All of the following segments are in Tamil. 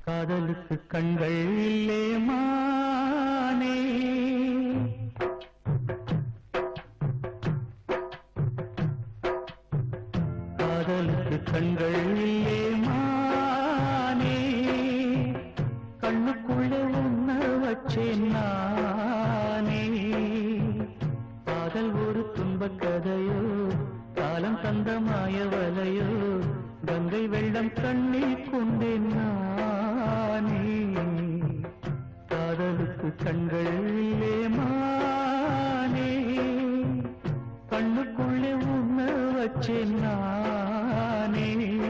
காதலுக்கு கண்கள் இல்லே மானே காதலுக்கு கண்கள் இல்லே மானே கண்ணுக்குள்ளே உன்ன வச்சேன் நானே காதல் ஒரு துன்பக் கதையோ காலம் தந்த மாயவலையோ கங்கை வெள்ளம் கண்ணில் கொண்டேன் நானே காதலுக்கு கண்கள் இல்லே மானே கண்ணுக்குள்ளே உன்ன வச்சேன் நானே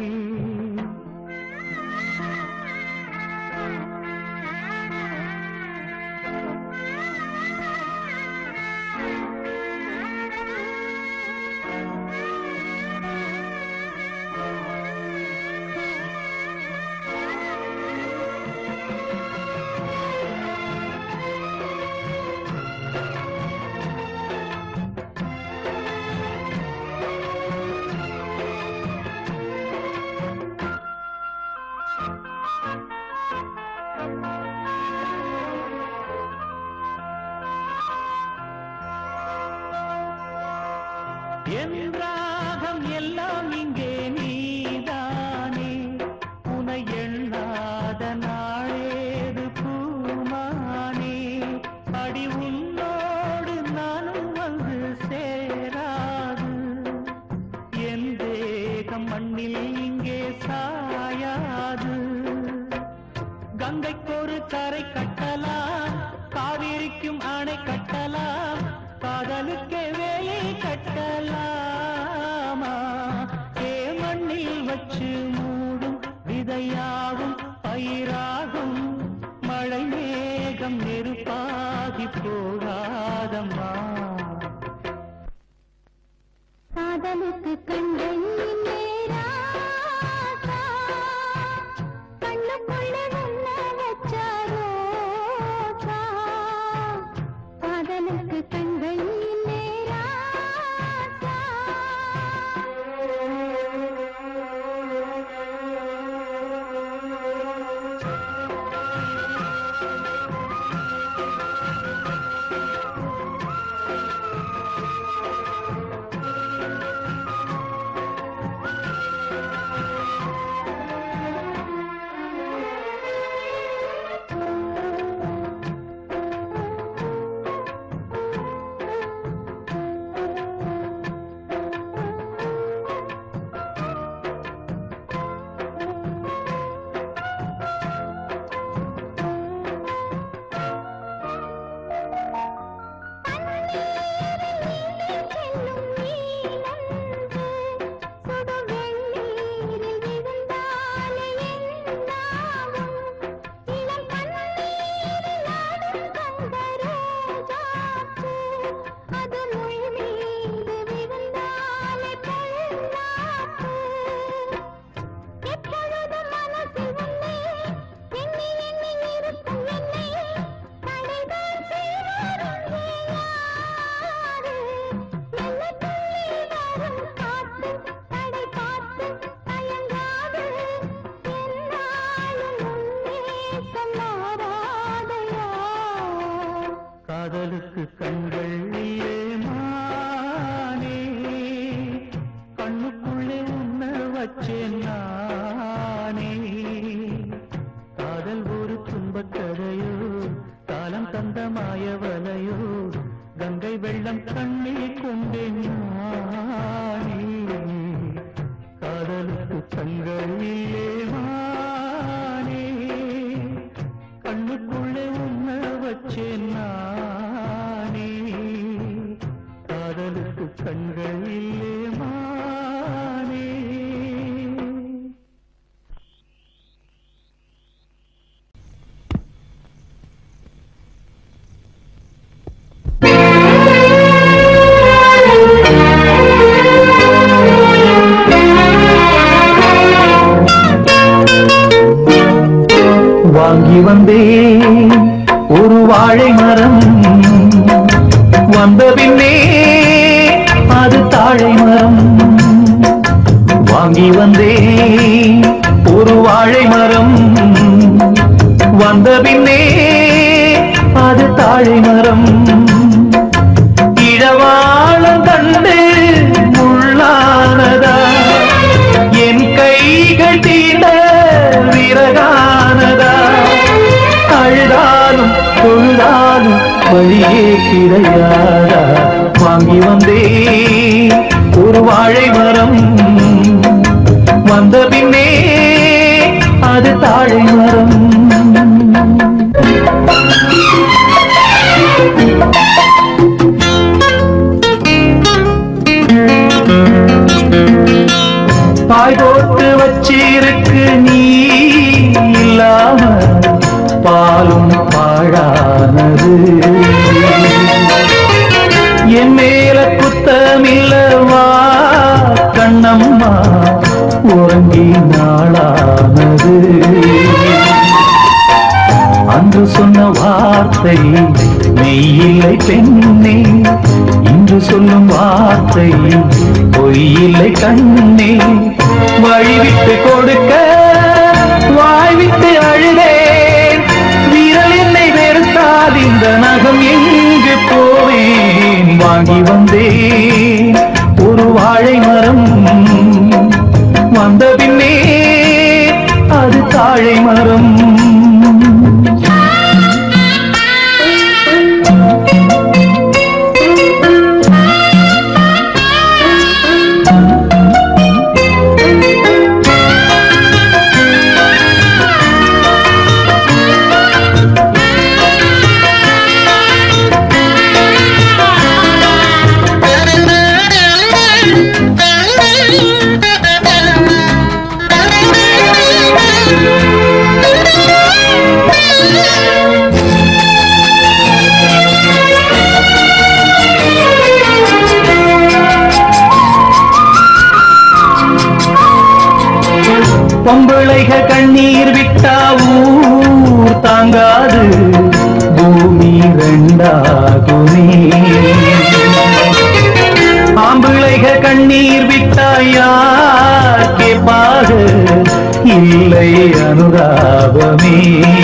என் ராகம் எல்லாம் இங்கே நீதானே உனை எண்ணாத நாளேது பூமானே அடி உன்னோடு நானும் வந்து சேராது என் தேகம் மண்ணில் இங்கே சாயாது கங்கைக்கொரு கரை கட்டலாம் காவிரிக்கும் அணை கட்டலாம் காதலுக்கே வேலை கட்டலாமா ஏ மண்ணில் வச்சு மூடும் விதையாகும் பயிராகும் மழை மேகம் நெருப்பாகி போகாதம்மா காதலுக்கு கண்கள் நேராசா கண்ணுக்குள்ளே உன்ன வச்ச ரோசா காதலுக்கு கண்கள் நேராசா எப்பொழுதும் மனசில் உன்னை எண்ணி எண்ணி இருக்கும் என்னை தடைதான் செய்வாரும் யாரு என்னை துள்ளி வரும் காத்து தடை பார்த்து தயங்காது என்னாலும் உன்னேசம் மாறாதையா காதலுக்கு கண்கள் இல்லே மானே கண்ணுக்குள்ளே உன்ன வச்சேன் நானே காதல் ஒரு துன்பக் கதையோ காலம் தந்த மாயவலையோ கங்கை வெள்ளம் கண்ணில் கொண்டேன் நானே காதலுக்கு கண்கள் இல்லே மானே கண்ணுக்குள்ளே உன்ன வச்சேன் நானே காதலுக்கு கண்கள் இல்லே மானே வாங்கி வந்தேன் ஒரு வாழை மரம் வந்த பின்னே அது தாழை மரம் வாங்கி வந்தேன் ஒரு வாழை மரம் வந்த பின்னே அது தாழை மரம் இழவாளம் கண்டு முள்ளானதா என் கைகள் தீண்ட விறகானதா அழுதாலும் தொழுதாலும் வழியே கிடையாதா வாங்கி வந்தேன் ஒரு வாழை மரம் வந்த பின்னே அது தாழை மரம் தாய் போட்டு வச்சிருக்கு நீ இல்லாம பாலும் பாழானது என் மேல குத்தமில்லவா கண்ணம்மா உறங்கி நாளானது அன்று சொன்ன வார்த்தை மெய்யில்லை பெண்ணே இன்று சொல்லும் வார்த்தை பொய்யில்லை கண்ணே வழிவிட்டு கொடுக்க வாய்விட்டு அழுதேன் விரல் என்னை வெறுத்தால் இந்த நகம் எங்கு போவேன் வாங்கி வந்தேன் ஒரு வாழை மரம் வந்த பின்னே அது தாழை மரம் பொம்பளைக கண்ணீர் விட்டா ஊர் தாங்காது பூமி ரெண்டாகுமே ஆம்பிளைக கண்ணீர் விட்டா யார் கேட்பாக இல்லை அனுதாபமே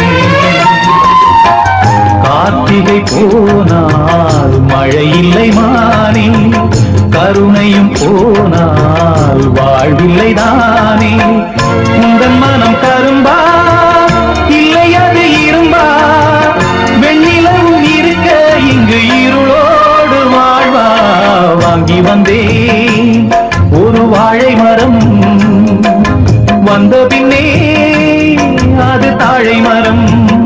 கார்த்திகை போனால் மழை இல்லை மானே கருணையும் போனால் வாழ்வில்லை தானே உந்தன் மனம் கரும்பா இல்லை அது இரும்பா வெண்ணிலவும் இருக்க இங்கு இருளோடு வாழ்வா வாங்கி வந்தேன் ஒரு வாழை மரம் வந்த பின்னே அது தாழை மரம்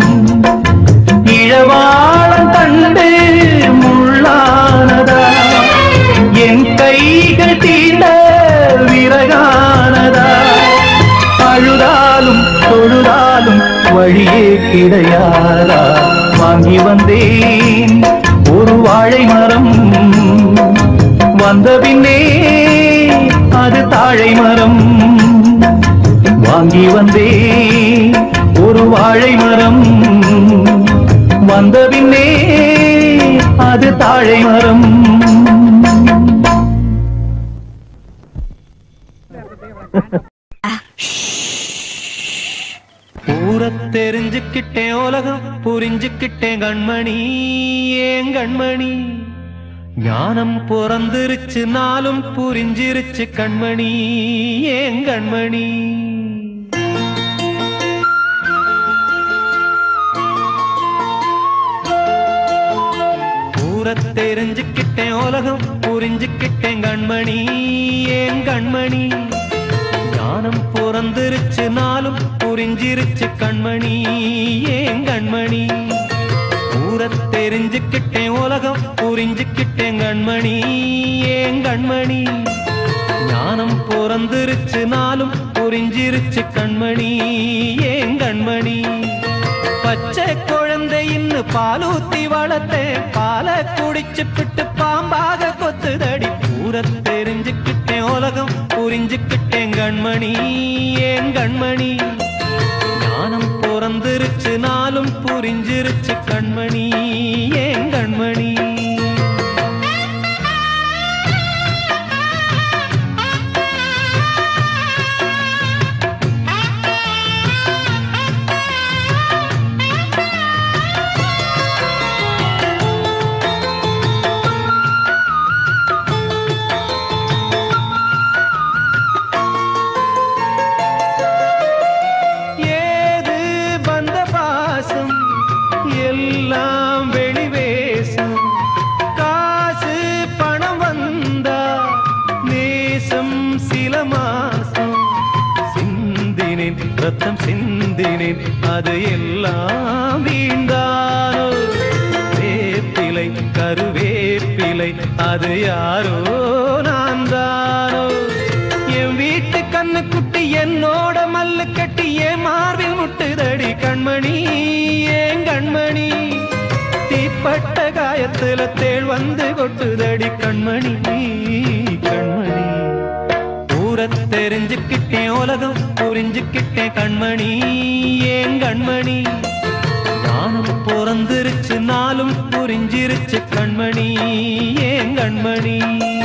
இழவாளம் கண்டு முள்ளானதா என் கைகள் தீண்ட விறகானதா அழுதாலும் தொழுதாலும் வழியே கிடையாதா வாங்கி வந்தேன் ஒரு வாழை மரம் வந்த பின்னே அது தாழை மரம் வாங்கி வந்தேன் ஒரு வாழை மரம் வந்த பின்னே அது தாழை மரம் ஊர தெரிஞ்சுக்கிட்டேன் உலகம் புரிஞ்சுக்கிட்டேன் கண்மணி ஏன் கண்மணி ஞானம் பிறந்திருச்சு நாளும் புரிஞ்சிருச்சு கண்மணி ஏன் கண்மணி ஊர தெரிஞ்சுக்கிட்டேன் உலகம் புரிஞ்சுக்கிட்டேன் கண்மணி ஏன் கண்மணி ஞானம் பிறந்திருச்சு நாளும் புரிஞ்சிருச்சு கண்மணி ஏன் கண்மணி ஊர தெரிஞ்சுக்கிட்டேன் உலகம் புரிஞ்சுக்கிட்டேன் கண்மணி ஏன் கண்மணி ஞானம் பிறந்திருச்சு நாளும் புரிஞ்சிருச்சு கண்மணி ஏன் கண்மணி பச்சை குழந்தை இன்னும் பாலூத்தி வளர்த்தேன் பாலை குடிச்சு பிட்டு பாம்பாக கொத்துதடி பூர தெரிஞ்சுக்கிட்டேன் உலகம் புரிஞ்சுக்கிட்டேன் கண்மணி ஏன் கண்மணி ஞானம் பிறந்திருச்சு நாளும் புரிஞ்சிருச்சு கண்மணி ஏன் கண்மணி ரத்தம் சிந்தினேன் அது எல்லாம் வீண்டானோ வேப்பிலை கருவேப்பிலை அது யாரோ நான் தானோ என் வீட்டு கண்ணு குட்டி என்னோட மல்லு கட்டி என் மார்பில் முட்டுதடி கண்மணி ஏன் கண்மணி தீப்பட்ட காயத்துல தேள் வந்து கொட்டுதடி கண்மணி கண்மணி ஊர தெரிஞ்சுக்கிட்டேன் உலகம் புரிஞ்சுக்கிட்டேன் கண்மணி ஏன் கண்மணி நானும் பிறந்திருச்சு நாளும் புரிஞ்சிருச்சு கண்மணி ஏன் கண்மணி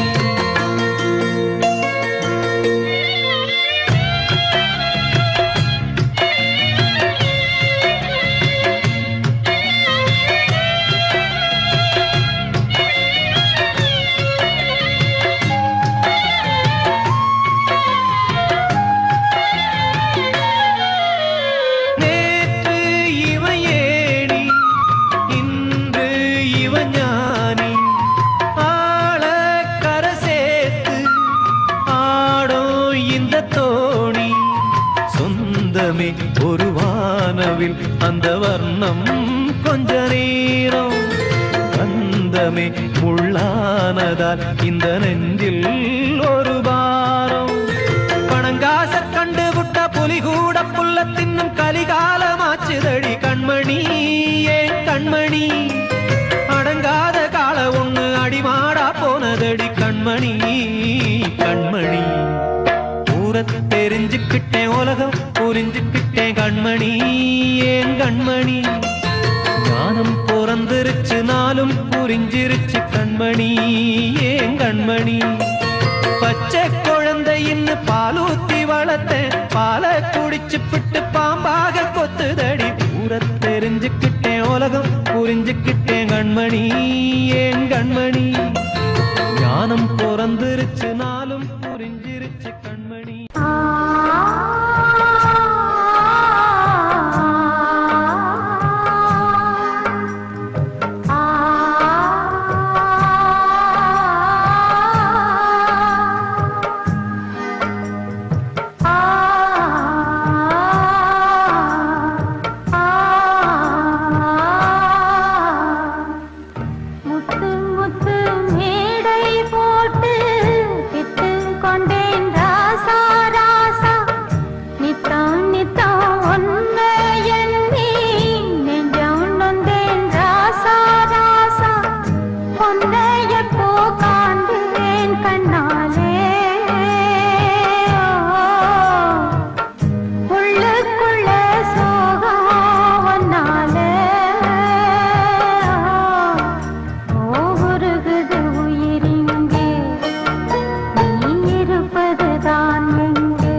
நேற்று இவன் ஏணி இன்று இவன் ஞானி ஆள கரை சேர்த்து ஆடும் இந்த தோணி சொந்தமே ஒரு வானவில் அந்த வர்ணம் கொஞ்ச நேரம் கந்தமே முள்ளானதால் இந்த நெஞ்சில் ஒரு பாரம் பணங்காச கண்டு விட்ட புலி கூட புல்ல தின்னும் கலிகாலமாச்சுதடி கண்மணி ஏன் கண்மணி அடங்காத கால ஒண்ணு அடிமாடா போனதடி கண்மணி கண்மணி ஊர தெரிஞ்சுக்கிட்டேன் உலகம் புரிஞ்சுக்கிட்டேன் கண்மணி ஏன் கண்மணி ஞானம் பிறந்திருச்சு நாளும் புரிஞ்சிருச்சு கண்மணி ஏன் கண்மணி பச்சை குழந்தை இன்னும் பாலூத்தி வளர்த்தேன் பாலை குடிச்சு பிட்டு பாம்பாக கொத்துதடி ஊர தெரிஞ்சுக்கிட்டேன் உலகம் புரிஞ்சுக்கிட்டேன் கண்மணி ஏன் கண்மணி ஞானம் பிறந்திருச்சு நாளும் புரிஞ்சிருச்சு கண்மணி முத்து முத்து மேடை போட்டு விட்டு கொண்டேன் ராசா ராசா நித்தம் நித்தம் ஒன்னை எண்ணி நெஞ்சம் நொந்தேன் ராசா ராசா பொன்னைய போ காண்பேன் கண்ணாலே உள்ளுக்குள்ள சோகம் ஒன்னாலே ஓகுருகுது உயிரிங்கே நீ இருப்பதுதான் எங்கே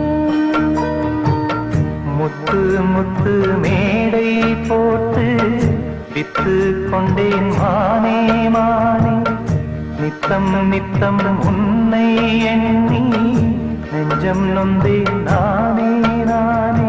முத்து முத்து மேடை போட்டு வித்து கொண்டேன் மானே மானே நித்தம் நித்தம் உன்னை எண்ணி நெஞ்சம் நொந்தேன் நானே நானே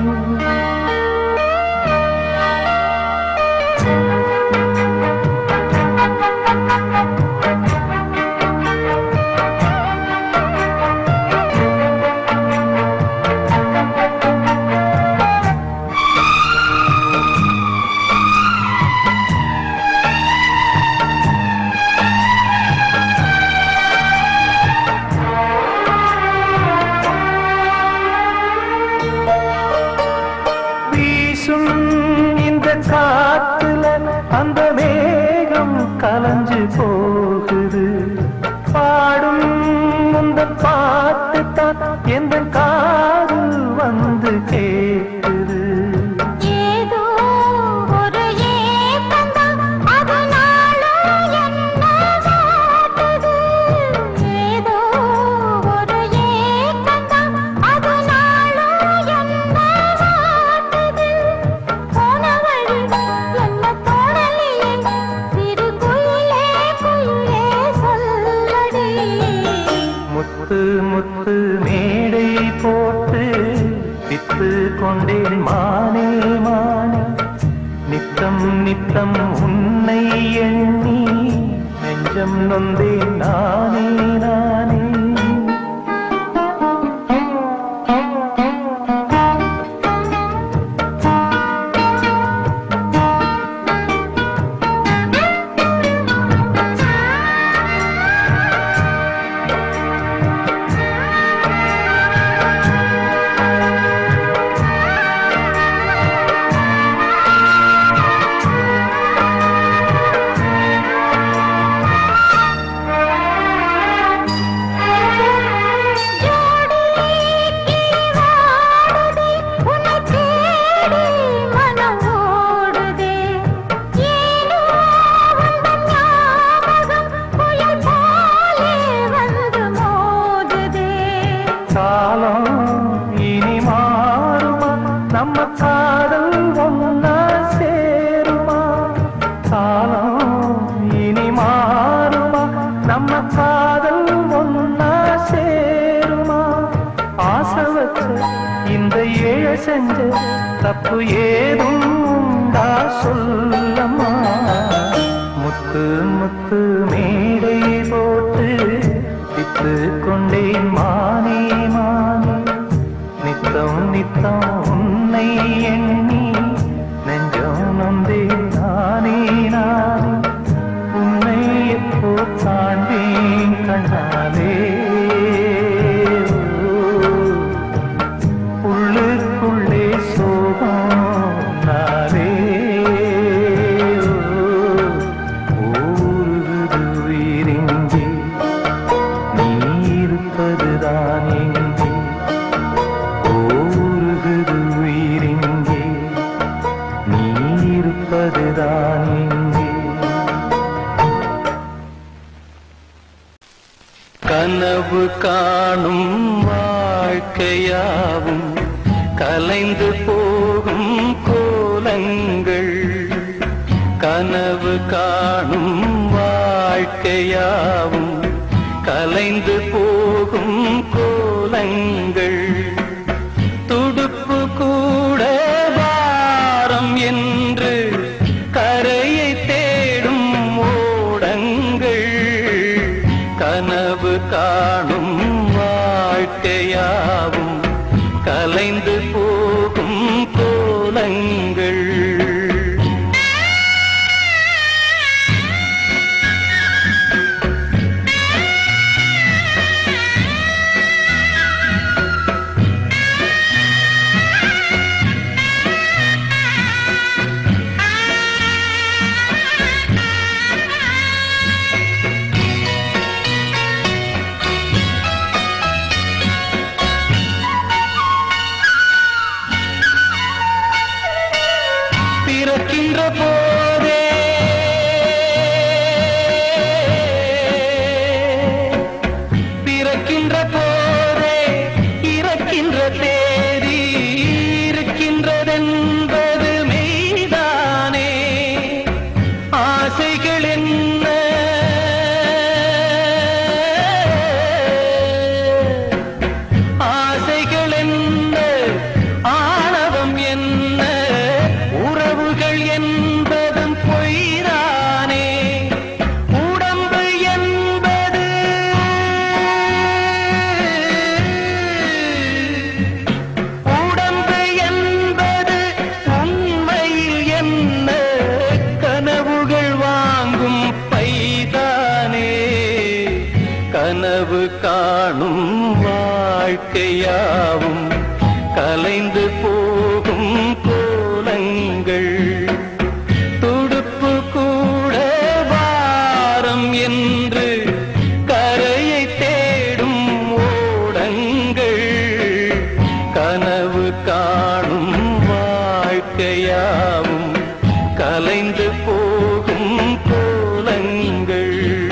வீசும் இந்த காத்துல அந்த மேகம் கலைஞ்சு போகுது பாடும் இந்த பாட்டு தான் எந்த காது வந்து கேட்குது ஏதோ ஒரு ஏக்கந்தான் அது நாளும் என்ன வாட்டுது ஏதோ ஒரு ஏக்கந்தான் அது நாளும் என்ன வாட்டுது போன வழி என்ன தோணலையே சிறு குயிலே குயிலே சொல்லடி முத்து முத்து மேடை போட்டு வித்து கொண்டேன் மானே மானே நித்தம் நித்தம் உன்னை எண்ணி நெஞ்சம் நொந்தேன் நானே நானே வச்ச இந்த ஏழ செஞ்ச தப்பு ஏதும் உண்டா சொல்லம்மா முத்து முத்து மேடை போட்டு வித்து கொண்டேன் மானே மானே நித்தம் நித்தம் உன்னை எண்ணி நெஞ்சம் நொந்தே நானே நானே உன்னை எப்போ தாண்டேன் கண்ணாலே உள்ளுக்குள்ளே சோகம் நாளே ஊருது உயிரிங்கே நீ இருப்பதுதான் எங்கே ஊருகுது உயிரிங்கே நீ இருப்பதுதான் எங்கே கனவு காணும் வாழ்க்கையாவும் கலைந்து போகும் கோலங்கள் கனவு காணும் வாழ்க்கையாவும் கலைந்து போகும் கோலங்கள் துடுப்பு கூட வாரம் என்று கரையை தேடும் ஓடங்கள் கனவு காணும் வாழ்க்கையாவும் கலைந்து போகும் கோலங்கள் பிறக்கின்ற போதே பிறக்கின்ற போதே இறக்கின்ற தேதி இருக்கின்றதென்பது மெய்தானே ஆசைகள் என்ன ஆசைகள் என்ன ஆணவம் என்ன உறவுகள் என்பதும் பொய்தானே உடம்பு என்பது உடம்பு என்பது உண்மையில் என்ன கனவுகள் வாங்கும் பைதானே கனவு காணும் வாழ்க்கையாவும் கலைந்து போகும் கோலங்கள் துடுப்பு கூட வாரம் என்று கரையை தேடும் ஓடங்கள் கனவு காணும் வாழ்க்கையாவும் கலைந்து போகும் கோலங்கள்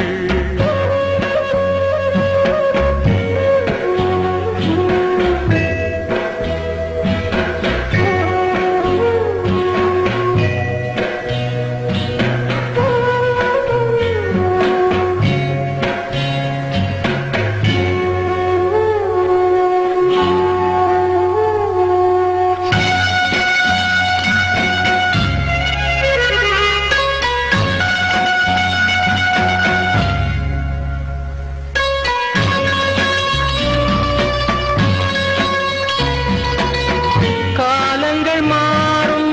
காலங்கள் மாறும்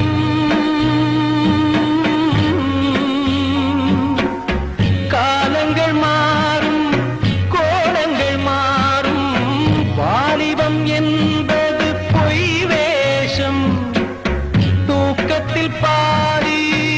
காலங்கள் மாறும் கோலங்கள் மாறும் வாலிபம் என்பது பொய் வேஷம் தூக்கத்தில் பாதி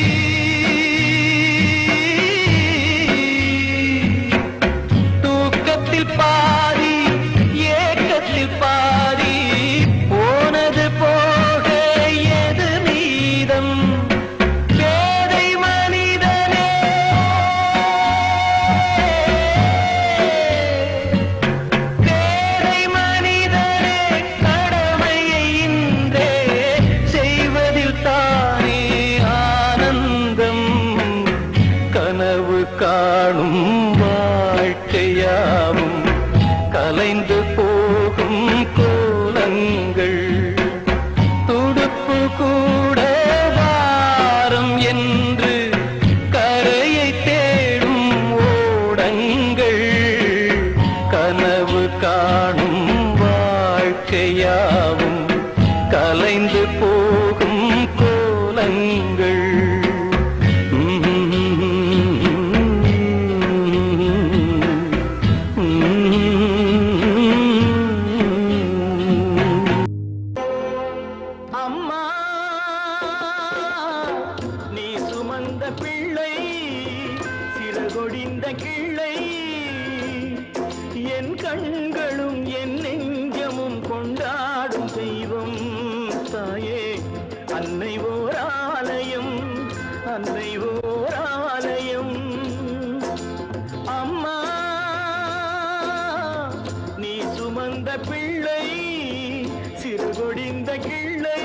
தூக்கத்தில் பாதி ஏக்கத்தில் பாதி போனது போக எது மீதம் பேதை மனிதனே பேதை மனிதனே கடமையை இன்றே செய்வதில் தானே ஆனந்தம் கனவு காணும் வாழ்க்கையாவும் கலைந்து போகும் கோ கனவு காணும் வாழ்க்கையாவும் கலைந்து போகும் கோலங்கள் அம்மா நீ சுமந்த பிள்ளை சிறகொடிந்த கிள்ளை என் கண்களும் என் நெஞ்சமும் கொண்டாடும் தெய்வம் தாயே அன்னை ஓர் ஆலயம் அன்னை ஓர் ஆலயம் அம்மா நீ சுமந்த பிள்ளை சிறுகொடிந்த கிள்ளை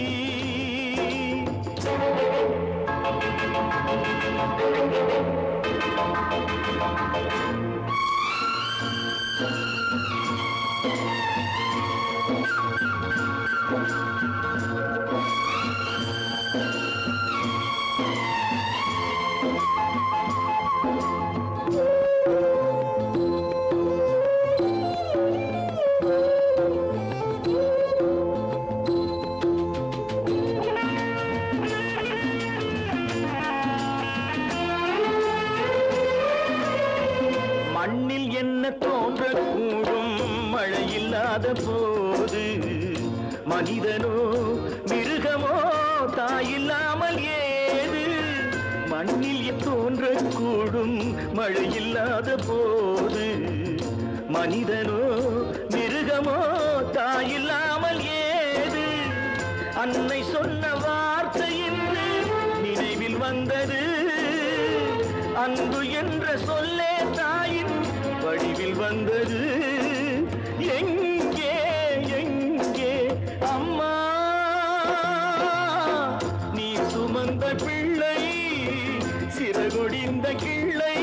மண்ணில் என்ன தோன்றக்கூடும் மழை இல்லாத போது மனிதனோ மிருகமோ தாயில்லாமல் ஏது மண்ணில் தோன்றக்கூடும் மழை இல்லாத போது மனிதனோ மிருகமோ தாயில்லாமல் ஏது அன்னை சொன்ன வார்த்தை என்று நினைவில் வந்தது அன்பு என்ற சொல்லே தாயின் வடிவில் வந்தது எங்கே எங்கே அம்மா நீ சுமந்த பிள்ளை சிறகொடிந்த கிள்ளை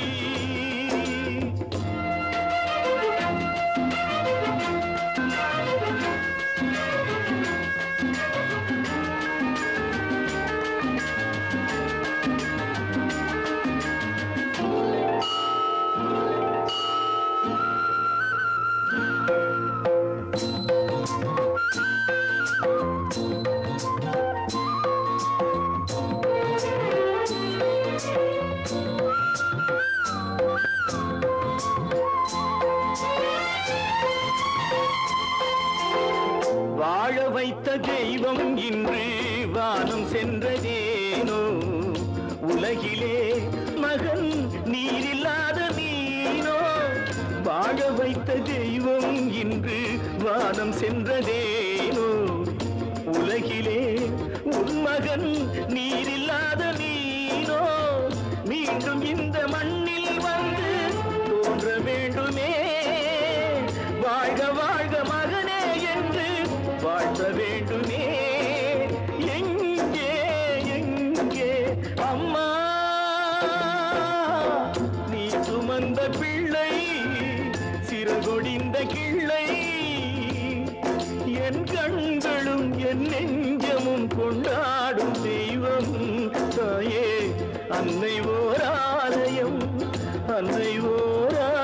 வாழ வைத்த தெய்வம் இன்று வானம் சென்றதேனோ உலகிலே மகன் நீரில்லாத மீனோ வாழ வைத்த தெய்வம் இன்று வானம் சென்றதேனோ உலகிலே உன் மகன் நீரில்லாத மீனோ மீண்டும் இந்த மண்ணில் வந்து தோன்ற வேண்டுமே வாழ்க வாழ்க மகனே என்று வாழ்த்த வேண்டுமே எங்கே எங்கே அம்மா நீ சுமந்த பிள்ளை சிறகொடிந்த கிள்ளை என் கண்களும் என் நெஞ்சமும் கொண்டாடும் தெய்வம் தாயே அன்னை ஓர் ஆலயம் அன்னை ஓர்